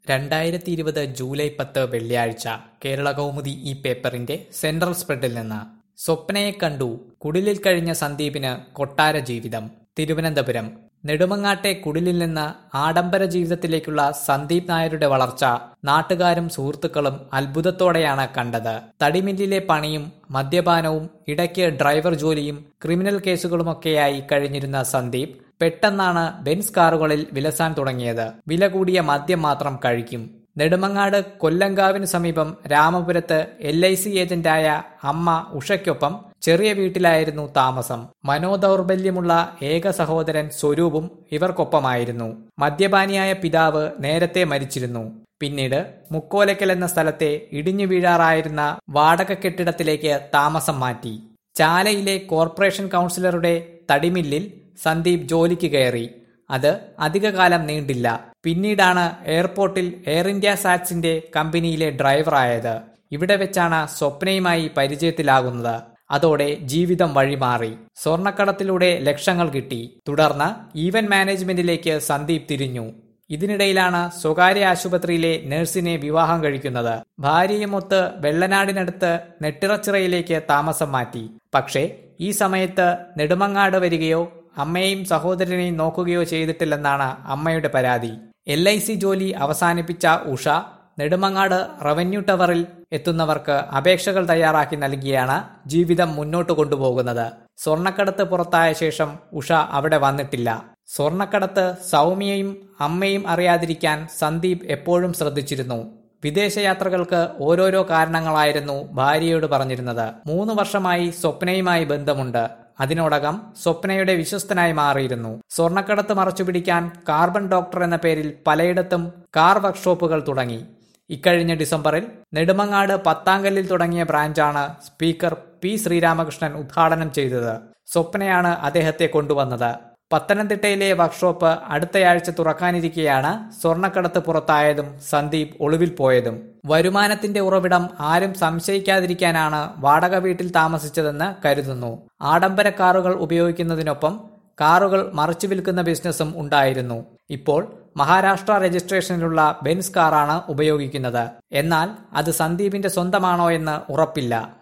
രണ്ടായിരത്തി ഇരുപത് ജൂലൈ പത്ത് വെള്ളിയാഴ്ച കേരള കൗമുദി ഈ പേപ്പറിന്റെ സെൻട്രൽ സ്പ്രെഡിൽ നിന്ന് സ്വപ്നയെ കണ്ടു കുടിലിൽ കഴിഞ്ഞ സന്ദീപിന് കൊട്ടാര ജീവിതം തിരുവനന്തപുരം നെടുമങ്ങാട്ടെ കുടിലിൽ നിന്ന് ആഡംബര ജീവിതത്തിലേക്കുള്ള സന്ദീപ് നായരുടെ വളർച്ച നാട്ടുകാരും സുഹൃത്തുക്കളും അത്ഭുതത്തോടെയാണ് കണ്ടത് തടിമില്ലിലെ പണിയും മദ്യപാനവും ഇടയ്ക്ക് ഡ്രൈവർ ജോലിയും ക്രിമിനൽ കേസുകളുമൊക്കെയായി കഴിഞ്ഞിരുന്ന സന്ദീപ് പെട്ടെന്നാണ് ബെൻസ് കാറുകളിൽ വിലസാൻ തുടങ്ങിയത് വില കൂടിയ മദ്യം മാത്രം കഴിക്കും നെടുമങ്ങാട് കൊല്ലങ്കാവിന് സമീപം രാമപുരത്ത് എൽ ഐ സി ഏജന്റായ അമ്മ ഉഷയ്ക്കൊപ്പം ചെറിയ വീട്ടിലായിരുന്നു താമസം മനോദൗർബല്യമുള്ള ഏക സഹോദരൻ സ്വരൂപും ഇവർക്കൊപ്പമായിരുന്നു മദ്യപാനിയായ പിതാവ് നേരത്തെ മരിച്ചിരുന്നു പിന്നീട് മുക്കോലക്കൽ എന്ന സ്ഥലത്തെ ഇടിഞ്ഞു വീഴാറായിരുന്ന വാടക കെട്ടിടത്തിലേക്ക് താമസം മാറ്റി ചാലയിലെ കോർപ്പറേഷൻ കൗൺസിലറുടെ തടിമില്ലിൽ സന്ദീപ് ജോലിക്ക് കയറി അത് അധികകാലം നീണ്ടില്ല പിന്നീടാണ് എയർപോർട്ടിൽ എയർ ഇന്ത്യ സാറ്റ്സിന്റെ കമ്പനിയിലെ ഡ്രൈവറായത് ഇവിടെ വെച്ചാണ് സ്വപ്നയുമായി പരിചയത്തിലാകുന്നത് അതോടെ ജീവിതം വഴിമാറി സ്വർണക്കടത്തിലൂടെ ലക്ഷങ്ങൾ കിട്ടി തുടർന്ന് ഈവന്റ് മാനേജ്മെന്റിലേക്ക് സന്ദീപ് തിരിഞ്ഞു ഇതിനിടയിലാണ് സ്വകാര്യ ആശുപത്രിയിലെ നഴ്സിനെ വിവാഹം കഴിക്കുന്നത് ഭാര്യയുമൊത്ത് വെള്ളനാടിനടുത്ത് നെട്ടിറച്ചിറയിലേക്ക് താമസം മാറ്റി പക്ഷേ ഈ സമയത്ത് നെടുമങ്ങാട് വരികയോ അമ്മയെയും സഹോദരനെയും നോക്കുകയോ ചെയ്തിട്ടില്ലെന്നാണ് അമ്മയുടെ പരാതി എൽ ഐ സി ജോലി അവസാനിപ്പിച്ച ഉഷ നെടുമങ്ങാട് റവന്യൂ ടവറിൽ എത്തുന്നവർക്ക് അപേക്ഷകൾ തയ്യാറാക്കി നൽകിയാണ് ജീവിതം മുന്നോട്ട് കൊണ്ടുപോകുന്നത് സ്വർണക്കടത്ത് പുറത്തായ ശേഷം ഉഷ അവിടെ വന്നിട്ടില്ല സ്വർണക്കടത്ത് സൗമ്യയും അമ്മയും അറിയാതിരിക്കാൻ സന്ദീപ് എപ്പോഴും ശ്രദ്ധിച്ചിരുന്നു വിദേശയാത്രകൾക്ക് ഓരോരോ കാരണങ്ങളായിരുന്നു ഭാര്യയോട് പറഞ്ഞിരുന്നത് മൂന്ന് വർഷമായി സ്വപ്നയുമായി ബന്ധമുണ്ട് അതിനോടകം സ്വപ്നയുടെ വിശ്വസ്തനായി മാറിയിരുന്നു സ്വർണക്കടത്ത് മറച്ചുപിടിക്കാൻ കാർബൺ ഡോക്ടർ എന്ന പേരിൽ പലയിടത്തും കാർ വർക്ക്ഷോപ്പുകൾ തുടങ്ങി ഇക്കഴിഞ്ഞ ഡിസംബറിൽ നെടുമങ്ങാട് പത്താങ്കല്ലിൽ തുടങ്ങിയ ബ്രാഞ്ചാണ് സ്പീക്കർ പി ശ്രീരാമകൃഷ്ണൻ ഉദ്ഘാടനം ചെയ്തത് സ്വപ്നയാണ് അദ്ദേഹത്തെ കൊണ്ടുവന്നത് പത്തനംതിട്ടയിലെ വർക്ക്ഷോപ്പ് അടുത്തയാഴ്ച തുറക്കാനിരിക്കെയാണ് സ്വർണക്കടത്ത് പുറത്തായതും സന്ദീപ് ഒളിവിൽ പോയതും വരുമാനത്തിന്റെ ഉറവിടം ആരും സംശയിക്കാതിരിക്കാനാണ് വാടക വീട്ടിൽ താമസിച്ചതെന്ന് കരുതുന്നു ആഡംബര കാറുകൾ ഉപയോഗിക്കുന്നതിനൊപ്പം കാറുകൾ മറിച്ചു വിൽക്കുന്ന ബിസിനസ്സും ഉണ്ടായിരുന്നു ഇപ്പോൾ മഹാരാഷ്ട്ര രജിസ്ട്രേഷനിലുള്ള ബെൻസ് കാറാണ് ഉപയോഗിക്കുന്നത് എന്നാൽ അത് സന്ദീപിന്റെ സ്വന്തമാണോ എന്ന് ഉറപ്പില്ല